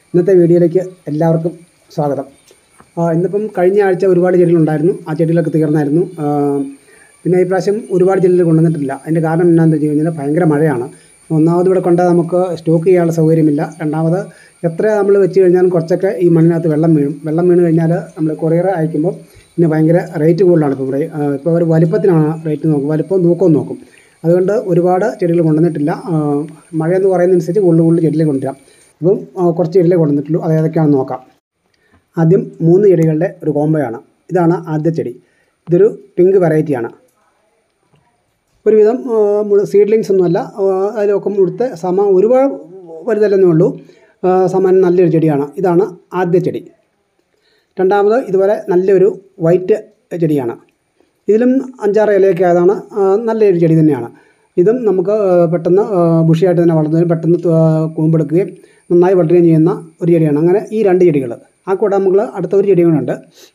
ഇന്നത്തെ വീഡിയോയിലേക്ക് എല്ലാവർക്കും സ്വാഗതം ആ, ഇന്നിപ്പം കഴിഞ്ഞ ആഴ്ച ഒരുപാട് ചെടികളുണ്ടായിരുന്നു ആ ചെടികളൊക്കെ തീർന്നായിരുന്നു ആ, പിന്നെ ഈ പ്രാവശ്യം ഒരുപാട് ചെടികൾ കൊണ്ടുവന്നിട്ടില്ല അതിൻ്റെ കാരണം എന്താണെന്ന് വെച്ച് കഴിഞ്ഞാൽ ഭയങ്കര മഴയാണ് ഒന്നാമത് ഇവിടെ കൊണ്ട് നമുക്ക് സ്റ്റോക്ക് ചെയ്യാനുള്ള സൗകര്യമില്ല രണ്ടാമത് എത്ര നമ്മൾ വെച്ച് കഴിഞ്ഞാലും കുറച്ചൊക്കെ ഈ മണ്ണിനകത്ത് വെള്ളം വീഴും വെള്ളം വീണ് കഴിഞ്ഞാൽ നമ്മൾ കൊറിയർ അയക്കുമ്പോൾ പിന്നെ ഭയങ്കര റേറ്റ് കൂടുതലാണ് ഇപ്പോൾ ഇവിടെ ആ, ഇപ്പോൾ ഒരു വലിപ്പത്തിനാണ് റേറ്റ് നോക്കും വലിപ്പവും തൂക്കവും നോക്കും അതുകൊണ്ട് ഒരുപാട് ചെടികൾ കൊണ്ടുവന്നിട്ടില്ല ആ, മഴയെന്ന് പറയുന്നതനുസരിച്ച് കൂടുതൽ കൂടുതൽ ചെടികൾ കൊണ്ടുവരാം അപ്പം ആ, കുറച്ച് ചെടികളെ കൊണ്ടുവന്നിട്ടുള്ളൂ അത് ഏതൊക്കെയാണെന്ന് നോക്കാം ആദ്യം മൂന്ന് ചെടികളുടെ ഒരു കോംബോയാണ് ഇതാണ് ആദ്യ ചെടി ഇതൊരു പിങ്ക് വെറൈറ്റിയാണ് ഒരുവിധം സീഡ്ലിങ്സ് ഒന്നുമല്ല ആ, അതിലൊക്കെ മുഴുത്ത സമ ഒരുപാട് വലുതല്ലെന്നേ ഉള്ളൂ ആ, സമാനം നല്ലൊരു ചെടിയാണ് ഇതാണ് ആദ്യ ചെടി രണ്ടാമത് ഇതുപോലെ നല്ലൊരു വൈറ്റ് ചെടിയാണ് ഇതിലും അഞ്ചാറ് ഇലയൊക്കെ ആയതാണ് ആ, നല്ലൊരു ചെടി തന്നെയാണ് ഇതും നമുക്ക് ആ, പെട്ടെന്ന് ആ, ബുഷിയായിട്ട് തന്നെ വളർന്നതിന് പെട്ടെന്ന് ത- ആ, കൂമ്പെടുക്കുകയും നന്നായി വളരുകയും ചെയ്യുന്ന ഒരു ചെടിയാണ് അങ്ങനെ ഈ രണ്ട് ചെടികൾ ആ കൂടെ നമുക്ക് അടുത്ത ഒരു ചെടി കൂടെ ഉണ്ട്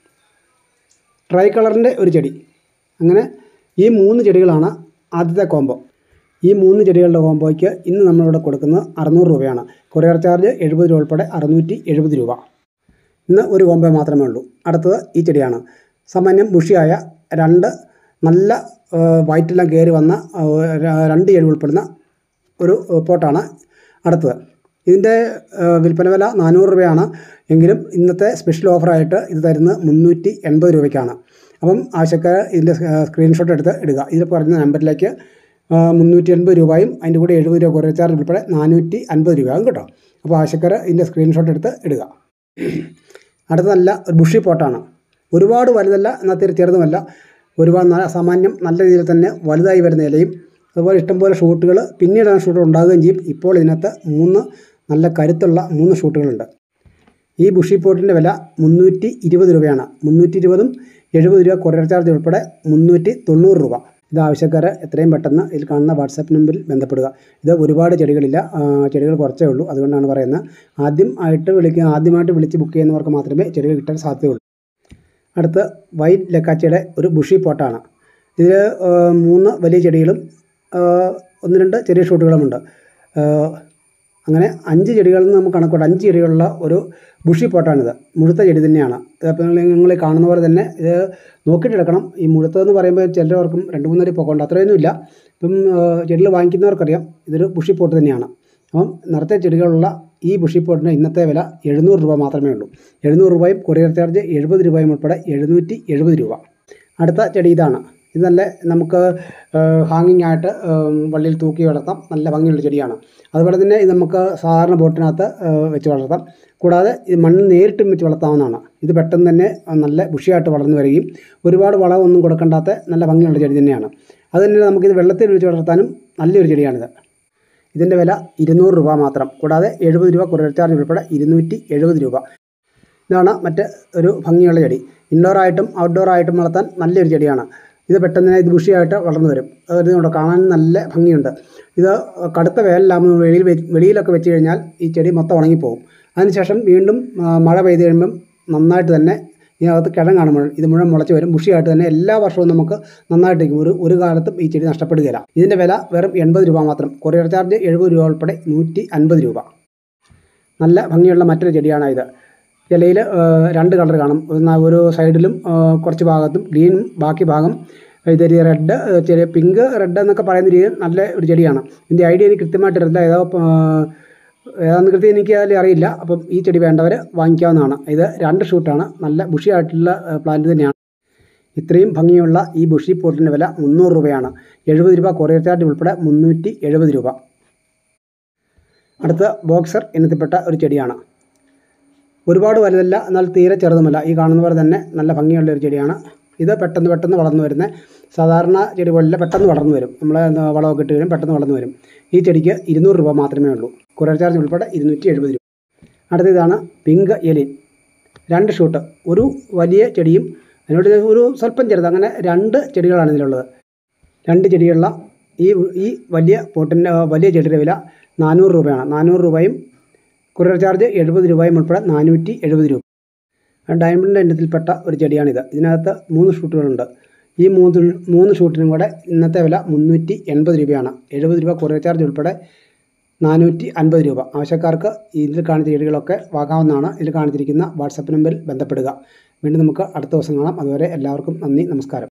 ട്രൈ കളറിൻ്റെ ഒരു ചെടി അങ്ങനെ ഈ മൂന്ന് ചെടികളാണ് ആദ്യത്തെ കോംബോ ഈ മൂന്ന് ചെടികളുടെ കോംബോയ്ക്ക് ഇന്ന് നമ്മളിവിടെ കൊടുക്കുന്നത് അറുന്നൂറ് രൂപയാണ് കൊറിയർ ചാർജ് എഴുപത് രൂപ ഉൾപ്പെടെ അറുന്നൂറ്റി എഴുപത് രൂപ ഇന്ന് ഒരു കോംബോ മാത്രമേ ഉള്ളൂ അടുത്തത് ഈ ചെടിയാണ് സാമാന്യം ബുഷിയായ രണ്ട് നല്ല ആ, വയറ്റെല്ലാം കയറി വന്ന ആ, ര- രണ്ട് ചെടി ഉൾപ്പെടുന്ന ഒരു ആ, പോട്ടാണ് അടുത്തത് ഇതിൻ്റെ ആ, വിൽപ്പന വില നാനൂറ് രൂപയാണ് എങ്കിലും ഇന്നത്തെ സ്പെഷ്യൽ ഓഫറായിട്ട് ഇത് തരുന്നത് മുന്നൂറ്റി എൺപത് രൂപയ്ക്കാണ് അപ്പം ആവശ്യക്കാർ ഇതിൻ്റെ സ്ക്രീൻഷോട്ട് എടുത്ത് ഇടുക ഇതിൽ പറഞ്ഞ നമ്പറിലേക്ക് ആ, മുന്നൂറ്റി എൺപത് രൂപയും അതിൻ്റെ കൂടെ എഴുപത് രൂപ കുറേ ചാർജ് ഉൾപ്പെടെ നാനൂറ്റി അൻപത് രൂപയാകും കേട്ടോ അപ്പോൾ ആവശ്യക്കാർ ഇതിൻ്റെ സ്ക്രീൻഷോട്ട് എടുത്ത് ഇടുക അടുത്ത നല്ല ഒരു ബുഷി പോട്ടാണ് ഒരുപാട് വലുതല്ല എന്നാൽ തീരെ ചെറുതുമല്ല ഒരുപാട് നല്ല സാമാന്യം നല്ല രീതിയിൽ തന്നെ വലുതായി വരുന്ന ഇലയും അതുപോലെ ഇഷ്ടംപോലെ ഷൂട്ടുകൾ പിന്നീട് ആ ഷൂട്ടുകൾ ഉണ്ടാകുകയും ചെയ്യും ഇപ്പോൾ ഇതിനകത്ത് മൂന്ന് നല്ല കരുത്തുള്ള മൂന്ന് ഷൂട്ടുകളുണ്ട് ഈ ബുഷി പോട്ടിൻ്റെ വില മുന്നൂറ്റി ഇരുപത് രൂപയാണ് മുന്നൂറ്റി ഇരുപതും എഴുപത് രൂപ കൊറിയർ ചാർജ് ഉൾപ്പെടെ മുന്നൂറ്റി തൊണ്ണൂറ് രൂപ ഇത് ആവശ്യക്കാർ എത്രയും പെട്ടെന്ന് ഇതിൽ കാണുന്ന വാട്സാപ്പ് നമ്പറിൽ ബന്ധപ്പെടുക ഇത് ഒരുപാട് ചെടികളില്ല ആ, ചെടികൾ കുറച്ചേ ഉള്ളൂ അതുകൊണ്ടാണ് പറയുന്നത് ആദ്യം ആയിട്ട് വിളിക്കുക ആദ്യമായിട്ട് വിളിച്ച് ബുക്ക് ചെയ്യുന്നവർക്ക് മാത്രമേ ചെടികൾ കിട്ടാൻ സാധ്യതയുള്ളൂ അടുത്ത് വൈറ്റ് ലക്കാച്ചയുടെ ഒരു ബുഷി പോട്ടാണ് ഇതിൽ മൂന്ന് വലിയ ചെടികളും ആ, ഒന്ന് രണ്ട് ചെറിയ ഷൂട്ടുകളുമുണ്ട് ആ, അങ്ങനെ അഞ്ച് ചെടികളിൽ നിന്ന് നമുക്ക് കണക്കൂടാം അഞ്ച് ചെടികളുള്ള ഒരു ബുഷി പോട്ടാണിത് മുഴുത്ത ചെടി തന്നെയാണ് അപ്പോൾ നിങ്ങൾ കാണുന്ന പോലെ തന്നെ ഇത് നോക്കിയിട്ടെടുക്കണം ഈ മുഴുത്തതെന്ന് പറയുമ്പോൾ ചിലർക്കും രണ്ട് മൂന്നടി പൊക്കമുണ്ട് അത്രയൊന്നുമില്ല ഇപ്പം ചെടികൾ വാങ്ങിക്കുന്നവർക്കറിയാം ഇതൊരു ബുഷി പോട്ട് തന്നെയാണ് അപ്പം നിറത്തെ ചെടികളുള്ള ഈ ബുഷി പോട്ടിന് ഇന്നത്തെ വില എഴുന്നൂറ് രൂപ മാത്രമേ ഉള്ളൂ എഴുന്നൂറ് രൂപയും കൊറിയർ ചാർജ് എഴുപത് രൂപയും ഉൾപ്പെടെ എഴുന്നൂറ്റി എഴുപത് രൂപ അടുത്ത ചെടി ഇതാണ് ഇത് നല്ല നമുക്ക് ഹാങ്ങിങ് ആയിട്ട് ഏം, വള്ളിയിൽ തൂക്കി വളർത്താം നല്ല ഭംഗിയുള്ള ചെടിയാണ് അതുപോലെ തന്നെ ഇത് നമുക്ക് സാധാരണ ബോട്ടിനകത്ത് ഏ, വെച്ച് വളർത്താം കൂടാതെ ഇത് മണ്ണ് നേരിട്ടും വെച്ച് വളർത്താവുന്നതാണ് ഇത് പെട്ടെന്ന് തന്നെ നല്ല ബുഷിയായിട്ട് വളർന്നു വരികയും ഒരുപാട് വളമൊന്നും കൊടുക്കേണ്ടാത്ത നല്ല ഭംഗിയുള്ള ചെടി തന്നെയാണ് അത് തന്നെ നമുക്കിത് വെള്ളത്തിൽ ഒഴിച്ച് വളർത്താനും നല്ലൊരു ചെടിയാണിത് ഇതിൻ്റെ വില ഇരുന്നൂറ് രൂപ മാത്രം കൂടാതെ എഴുപത് രൂപ കൊറിയർ ചാർജ് ഉൾപ്പെടെ ഇരുന്നൂറ്റി എഴുപത് രൂപ ഇതാണ് മറ്റ് ഒരു ഭംഗിയുള്ള ചെടി ഇൻഡോർ ആയിട്ടും ഔട്ട്ഡോർ ആയിട്ടും വളർത്താൻ നല്ലൊരു ചെടിയാണ് ഇത് പെട്ടെന്ന് തന്നെ ഇത് ബുഷിയായിട്ട് വളർന്നു വരും അതായത് ഇവിടെ കാണാൻ നല്ല ഭംഗിയുണ്ട് ഇത് കടുത്ത വേനലാകുമ്പോൾ വെളിയിൽ വെ- വെളിയിലൊക്കെ വെച്ച് കഴിഞ്ഞാൽ ഈ ചെടി മൊത്തം ഉണങ്ങിപ്പോകും അതിനുശേഷം വീണ്ടും ആ, മഴ പെയ്ത് കഴിയുമ്പം നന്നായിട്ട് തന്നെ ഇതിനകത്ത് കിഴങ്ങാണ് മുഴ ഇത് മുഴുവൻ മുളച്ച് വരും ബുഷിയായിട്ട് തന്നെ എല്ലാ വർഷവും നമുക്ക് നന്നായിട്ട് നിൽക്കും ഒരു ഒരു കാലത്തും ഈ ചെടി നഷ്ടപ്പെടുകയില്ല ഇതിൻ്റെ വില വെറും എൺപത് രൂപ മാത്രം കൊറിയർ ചാർജ് എഴുപത് രൂപ ഉൾപ്പെടെ നൂറ്റി അൻപത് രൂപ നല്ല ഭംഗിയുള്ള മറ്റൊരു ചെടിയാണ് ഇത് ഇലയിൽ രണ്ട് കളർ കാണും ഒന്ന് ഒരു സൈഡിലും ആ, കുറച്ച് ഭാഗത്തും ഗ്രീനും ബാക്കി ഭാഗം ഇതൊരു റെഡ് ചെറിയ പിങ്ക് റെഡ് എന്നൊക്കെ പറയുന്ന രീതിയിൽ നല്ല ഒരു ചെടിയാണ് ഇതിൻ്റെ ഐഡിയ എനിക്ക് കൃത്യമായിട്ട് അറിയില്ല ഏതോ ആ, ഏതാണെന്ന് കൃത്യം എനിക്ക് അതിൽ അറിയില്ല അപ്പം ഈ ചെടി വേണ്ടവർ വാങ്ങിക്കാവുന്നതാണ് ഇത് രണ്ട് ഷൂട്ടാണ് നല്ല ബുഷിയായിട്ടുള്ള പ്ലാന്റ് തന്നെയാണ് ഇത്രയും ഭംഗിയുള്ള ഈ ബുഷി പോട്ടിൻ്റെ വില മുന്നൂറ് രൂപയാണ് എഴുപത് രൂപ കൊറിയർ ചാർജ് ഉൾപ്പെടെ മുന്നൂറ്റി എഴുപത് രൂപ അടുത്ത ബോക്സർ ഇനത്തിൽപ്പെട്ട ഒരു ചെടിയാണ് ഒരുപാട് വലുതല്ല എന്നാൽ തീരെ ചെറുതുമല്ല ഈ കാണുന്ന പോലെ തന്നെ നല്ല ഭംഗിയുള്ള ഒരു ചെടിയാണ് ഇത് പെട്ടെന്ന് പെട്ടെന്ന് വളർന്നു വരുന്ന സാധാരണ ചെടി പോലെയല്ല പെട്ടെന്ന് വളർന്നു വരും നമ്മൾ വളമൊക്കെ ഇട്ട് കഴിയും പെട്ടെന്ന് വളർന്നു വരും ഈ ചെടിക്ക് ഇരുന്നൂറ് രൂപ മാത്രമേ ഉള്ളൂ കൊറിയർ ചാർജ് ഉൾപ്പെടെ ഇരുന്നൂറ്റി എഴുപത് രൂപ അടുത്ത ഇതാണ് പിങ്ക് എലിൻ രണ്ട് ഷൂട്ട് ഒരു വലിയ ചെടിയും അതിനോട് ഒരു സ്വല്പം ചെറുത് അങ്ങനെ രണ്ട് ചെടികളാണ് ഇതിലുള്ളത് രണ്ട് ചെടിയുള്ള ഈ ഈ വലിയ പോട്ടിൻ്റെ വലിയ ചെടിയുടെ വില നാനൂറ് രൂപയാണ് നാനൂറ് രൂപയും കൊറിയർ ചാർജ് എഴുപത് രൂപയും ഉൾപ്പെടെ നാനൂറ്റി എഴുപത് രൂപ ഡയമണ്ടിൻ്റെ ഇനത്തിൽപ്പെട്ട ഒരു ചെടിയാണിത് ഇതിനകത്ത് മൂന്ന് ഷൂട്ടുകളുണ്ട് ഈ മൂന്ന് മൂന്ന് ഷൂട്ടിനും കൂടെ ഇന്നത്തെ വില മുന്നൂറ്റി എൺപത് രൂപയാണ് എഴുപത് രൂപ കൊറിയർ ചാർജ് ഉൾപ്പെടെ നാനൂറ്റി അൻപത് രൂപ ആവശ്യക്കാർക്ക് ഇതിൽ കാണിച്ച ചെടികളൊക്കെ വാങ്ങാവുന്നതാണ് ഇതിൽ കാണിച്ചിരിക്കുന്ന വാട്സപ്പ് നമ്പറിൽ ബന്ധപ്പെടുക വീണ്ടും നമുക്ക് അടുത്ത ദിവസം കാണാം അതുവരെ എല്ലാവർക്കും നന്ദി നമസ്കാരം